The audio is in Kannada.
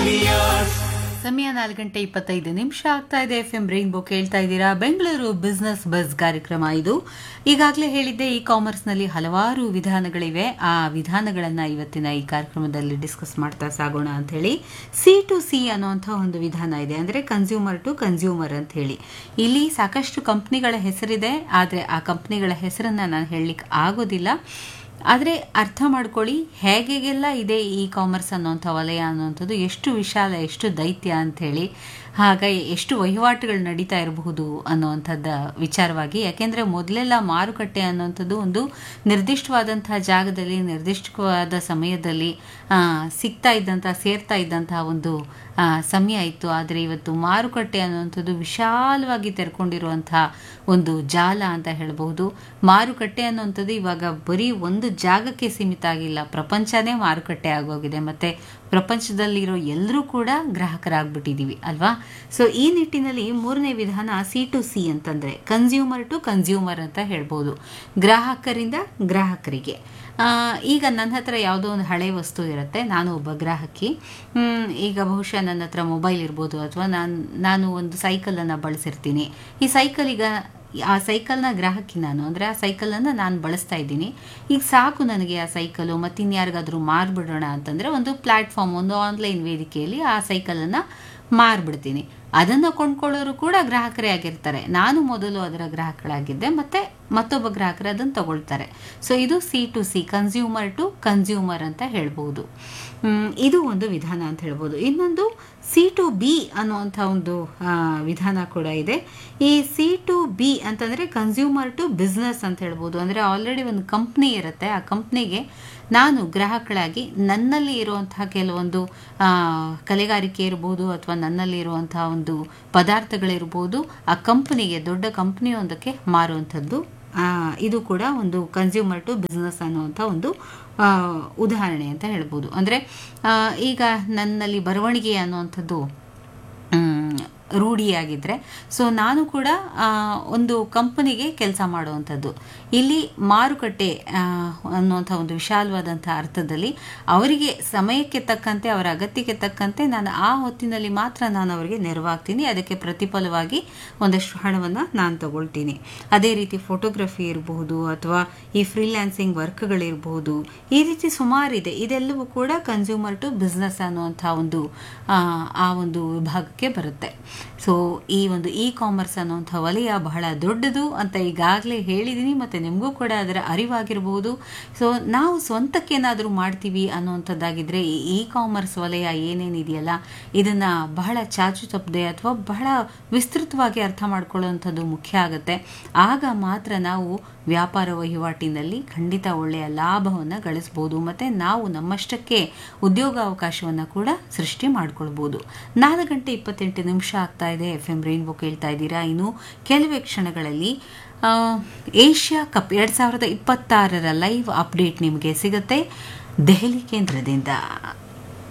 ಸಮಯ ನಾಲ್ಕು ಗಂಟೆ ಇಪ್ಪತ್ತೈದು ನಿಮಿಷ ಆಗ್ತಾ ಇದೆ ಎಫ್ ಎಂ ರೈನ್ಬೋ ಕೇಳ್ತಾ ಇದ್ದೀರಾ ಬೆಂಗಳೂರು ಬಿಸ್ನೆಸ್ ಬಸ್ ಕಾರ್ಯಕ್ರಮ ಇದು ಈಗಾಗಲೇ ಹೇಳಿದ್ದೆ ಇ ಕಾಮರ್ಸ್ನಲ್ಲಿ ಹಲವಾರು ವಿಧಾನಗಳಿವೆ ಆ ವಿಧಾನಗಳನ್ನ ಇವತ್ತಿನ ಈ ಕಾರ್ಯಕ್ರಮದಲ್ಲಿ ಡಿಸ್ಕಸ್ ಮಾಡ್ತಾ ಸಾಗೋಣ ಅಂತ ಹೇಳಿ ಸಿ ಟು ಸಿ ಅನ್ನುವಂಥ ಒಂದು ವಿಧಾನ ಇದೆ ಅಂದ್ರೆ ಕನ್ಸ್ಯೂಮರ್ ಟು ಕನ್ಸ್ಯೂಮರ್ ಅಂತ ಹೇಳಿ ಇಲ್ಲಿ ಸಾಕಷ್ಟು ಕಂಪ್ನಿಗಳ ಹೆಸರಿದೆ ಆದರೆ ಆ ಕಂಪ್ನಿಗಳ ಹೆಸರನ್ನ ನಾನು ಹೇಳಲಿಕ್ಕೆ ಆಗೋದಿಲ್ಲ ಆದರೆ ಅರ್ಥ ಮಾಡ್ಕೊಳ್ಳಿ ಹೇಗೆಲ್ಲ ಇದೆ ಇ ಕಾಮರ್ಸ್ ಅನ್ನೋಂಥ ವಲಯ ಅನ್ನೋಂಥದ್ದು ಎಷ್ಟು ವಿಶಾಲ ಎಷ್ಟು ದೈತ್ಯ ಅಂಥೇಳಿ ಹಾಗಾಗಿ ಎಷ್ಟು ವಹಿವಾಟುಗಳು ನಡೀತಾ ಇರಬಹುದು ಅನ್ನೋವಂಥದ್ದು ವಿಚಾರವಾಗಿ ಯಾಕೆಂದರೆ ಮೊದಲೆಲ್ಲ ಮಾರುಕಟ್ಟೆ ಅನ್ನೋಂಥದ್ದು ಒಂದು ನಿರ್ದಿಷ್ಟವಾದಂತಹ ಜಾಗದಲ್ಲಿ ನಿರ್ದಿಷ್ಟವಾದ ಸಮಯದಲ್ಲಿ ಆ, ಸಿಗ್ತಾ ಇದ್ದಂಥ ಸೇರ್ತಾ ಇದ್ದಂತಹ ಒಂದು ಆ, ಸಮಯ ಇತ್ತು ಆದರೆ ಇವತ್ತು ಮಾರುಕಟ್ಟೆ ಅನ್ನುವಂಥದ್ದು ವಿಶಾಲವಾಗಿ ತೆರ್ಕೊಂಡಿರುವಂತಹ ಒಂದು ಜಾಲ ಅಂತ ಹೇಳ್ಬಹುದು ಮಾರುಕಟ್ಟೆ ಅನ್ನುವಂಥದ್ದು ಇವಾಗ ಬರೀ ಒಂದು ಜಾಗಕ್ಕೆ ಸೀಮಿತ ಆಗಿಲ್ಲ ಪ್ರಪಂಚನೇ ಮಾರುಕಟ್ಟೆ ಆಗೋಗಿದೆ ಮತ್ತೆ ಪ್ರಪಂಚದಲ್ಲಿರೋ ಎಲ್ಲರೂ ಕೂಡ ಗ್ರಾಹಕರಾಗ್ಬಿಟ್ಟಿದೀವಿ ಅಲ್ವಾ ಸೊ ಈ ನಿಟ್ಟಿನಲ್ಲಿ ಮೂರನೇ ವಿಧಾನ ಸಿ ಟು ಸಿ ಅಂತಂದ್ರೆ ಕನ್ಸ್ಯೂಮರ್ ಟು ಕನ್ಸ್ಯೂಮರ್ ಅಂತ ಹೇಳ್ಬೋದು ಗ್ರಾಹಕರಿಂದ ಗ್ರಾಹಕರಿಗೆ ಆ, ಈಗ ನನ್ನ ಹತ್ರ ಯಾವುದೋ ಒಂದು ಹಳೆ ವಸ್ತು ಇರುತ್ತೆ ನಾನು ಒಬ್ಬ ಗ್ರಾಹಕಿ ಹ್ಮ್, ಈಗ ಬಹುಶಃ ನನ್ನ ಹತ್ರ ಮೊಬೈಲ್ ಇರ್ಬೋದು ಅಥವಾ ನಾನು ನಾನು ಒಂದು ಸೈಕಲನ್ನು ಬಳಸಿರ್ತೀನಿ ಈ ಸೈಕಲ್ ಈಗ ಆ ಸೈಕಲ್ನ ಗ್ರಾಹಕಿ ನಾನು ಅಂದರೆ ಆ ಸೈಕಲನ್ನು ನಾನು ಬಳಸ್ತಾ ಇದ್ದೀನಿ ಈಗ ಸಾಕು ನನಗೆ ಆ ಸೈಕಲು ಮತ್ತು ಇನ್ಯಾರಿಗಾದ್ರೂ ಮಾರ್ಬಿಡೋಣ ಅಂತಂದರೆ ಒಂದು ಪ್ಲ್ಯಾಟ್ಫಾರ್ಮ್ ಒಂದು ಆನ್ಲೈನ್ ವೇದಿಕೆಯಲ್ಲಿ ಆ ಸೈಕಲನ್ನು ಮಾರ್ಬಿಡ್ತೀನಿ ಅದನ್ನು ಕೊಂಡ್ಕೊಳ್ಳೋರು ಕೂಡ ಗ್ರಾಹಕರೇ ಆಗಿರ್ತಾರೆ ನಾನು ಮೊದಲು ಅದರ ಗ್ರಾಹಕಳಾಗಿದ್ದೆ ಮತ್ತೆ ಮತ್ತೊಬ್ಬ ಗ್ರಾಹಕರು ಅದನ್ನು ತಗೊಳ್ತಾರೆ ಸೊ ಇದು C to C consumer to consumer ಅಂತ ಹೇಳ್ಬೋದು ಮ್, ಇದು ಒಂದು ವಿಧಾನ ಅಂತ ಹೇಳ್ಬೋದು ಇನ್ನೊಂದು ಸಿ ಟು ಬಿ ಅನ್ನುವಂಥ ಒಂದು ಆ, ವಿಧಾನ ಕೂಡ ಇದೆ ಈ ಸಿ ಟು ಬಿ ಅಂತಂದರೆ ಕನ್ಸ್ಯೂಮರ್ ಟು ಬಿಸ್ನೆಸ್ ಅಂತ ಹೇಳ್ಬೋದು ಅಂದರೆ ಆಲ್ರೆಡಿ ಒಂದು ಕಂಪ್ನಿ ಇರುತ್ತೆ ಆ ಕಂಪ್ನಿಗೆ ನಾನು ಗ್ರಾಹಕಳಾಗಿ ನನ್ನಲ್ಲಿ ಇರುವಂತಹ ಕೆಲವೊಂದು ಆ, ಕಲೆಗಾರಿಕೆ ಇರ್ಬೋದು ಅಥವಾ ನನ್ನಲ್ಲಿ ಇರುವಂತಹ ಒಂದು ಪದಾರ್ಥಗಳಿರ್ಬೋದು ಆ ಕಂಪನಿಗೆ ದೊಡ್ಡ ಕಂಪನಿಯೊಂದಕ್ಕೆ ಮಾರುವಂಥದ್ದು ಆ, ಇದು ಕೂಡ ಒಂದು ಕನ್ಸ್ಯೂಮರ್ ಟು ಬಿಸ್ನೆಸ್ ಅನ್ನುವಂಥ ಒಂದು ಆ, ಉದಾಹರಣೆ ಅಂತ ಹೇಳ್ಬೋದು ಅಂದರೆ ಈಗ ನನ್ನಲ್ಲಿ ಬರವಣಿಗೆ ಅನ್ನುವಂಥದ್ದು ಮ್, ರೂಢಿಯಾಗಿದ್ದರೆ ಸೊ ನಾನು ಕೂಡ ಆ, ಒಂದು ಕಂಪನಿಗೆ ಕೆಲಸ ಮಾಡುವಂಥದ್ದು ಇಲ್ಲಿ ಮಾರುಕಟ್ಟೆ ಆ, ಅನ್ನುವಂಥ ಒಂದು ವಿಶಾಲವಾದಂಥ ಅರ್ಥದಲ್ಲಿ ಅವರಿಗೆ ಸಮಯಕ್ಕೆ ತಕ್ಕಂತೆ ಅವರ ಅಗತ್ಯಕ್ಕೆ ತಕ್ಕಂತೆ ನಾನು ಆ ಹೊತ್ತಿನಲ್ಲಿ ಮಾತ್ರ ನಾನು ಅವರಿಗೆ ನೆರವಾಗ್ತೀನಿ ಅದಕ್ಕೆ ಪ್ರತಿಫಲವಾಗಿ ಒಂದಷ್ಟು ಹಣವನ್ನು ನಾನು ತಗೊಳ್ತೀನಿ ಅದೇ ರೀತಿ ಫೋಟೋಗ್ರಫಿ ಇರಬಹುದು ಅಥವಾ ಈ ಫ್ರೀಲ್ಯಾನ್ಸಿಂಗ್ ವರ್ಕ್ಗಳಿರಬಹುದು ಈ ರೀತಿ ಸುಮಾರಿದೆ ಇದೆಲ್ಲವೂ ಕೂಡ ಕನ್ಸ್ಯೂಮರ್ ಟು ಬಿಸ್ನೆಸ್ ಅನ್ನುವಂಥ ಒಂದು ಆ, ಆ ಒಂದು ವಿಭಾಗಕ್ಕೆ ಬರುತ್ತೆ ಸೊ ಈ ಒಂದು ಇ ಕಾಮರ್ಸ್ ಅನ್ನುವಂಥ ವಲಯ ಬಹಳ ದೊಡ್ಡದು ಅಂತ ಈಗಾಗಲೇ ಹೇಳಿದ್ದೀನಿ ಮತ್ತು ನಿಮಗೂ ಕೂಡ ಅದರ ಅರಿವಾಗಿರಬಹುದು ಸೊ ನಾವು ಸ್ವಂತಕ್ಕೇನಾದರೂ ಮಾಡ್ತೀವಿ ಅನ್ನುವಂಥದ್ದಾಗಿದ್ದರೆ ಈ ಇ ಕಾಮರ್ಸ್ ವಲಯ ಏನೇನಿದೆಯಲ್ಲ ಇದನ್ನು ಬಹಳ ಚಾಚು ತಪ್ಪದೆ ಅಥವಾ ಬಹಳ ವಿಸ್ತೃತವಾಗಿ ಅರ್ಥ ಮಾಡ್ಕೊಳ್ಳುವಂಥದ್ದು ಮುಖ್ಯ ಆಗುತ್ತೆ ಆಗ ಮಾತ್ರ ನಾವು ವ್ಯಾಪಾರ ವಹಿವಾಟಿನಲ್ಲಿ ಖಂಡಿತ ಒಳ್ಳೆಯ ಲಾಭವನ್ನು ಗಳಿಸ್ಬೋದು ಮತ್ತು ನಾವು ನಮ್ಮಷ್ಟಕ್ಕೆ ಉದ್ಯೋಗಾವಕಾಶವನ್ನು ಕೂಡ ಸೃಷ್ಟಿ ಮಾಡ್ಕೊಳ್ಬೋದು ನಾಲ್ಕು ಗಂಟೆ ಇಪ್ಪತ್ತೆಂಟು ನಿಮಿಷ ಆಗ್ತಾ ಇದೆ ಎಫ್ ಎಂ ರೈನ್ಬೋ ಕೇಳ್ತಾ ಇದ್ದೀರಾ ಇನ್ನು ಕೆಲವೇ ಕ್ಷಣಗಳಲ್ಲಿ ಆ, ಏಷ್ಯಾ ಕಪ್ ಎರಡು ಸಾವಿರದ ಇಪ್ಪತ್ತಾರರ ಲೈವ್ ಅಪ್ಡೇಟ್ ನಿಮಗೆ ಸಿಗುತ್ತೆ ದೆಹಲಿ ಕೇಂದ್ರದಿಂದ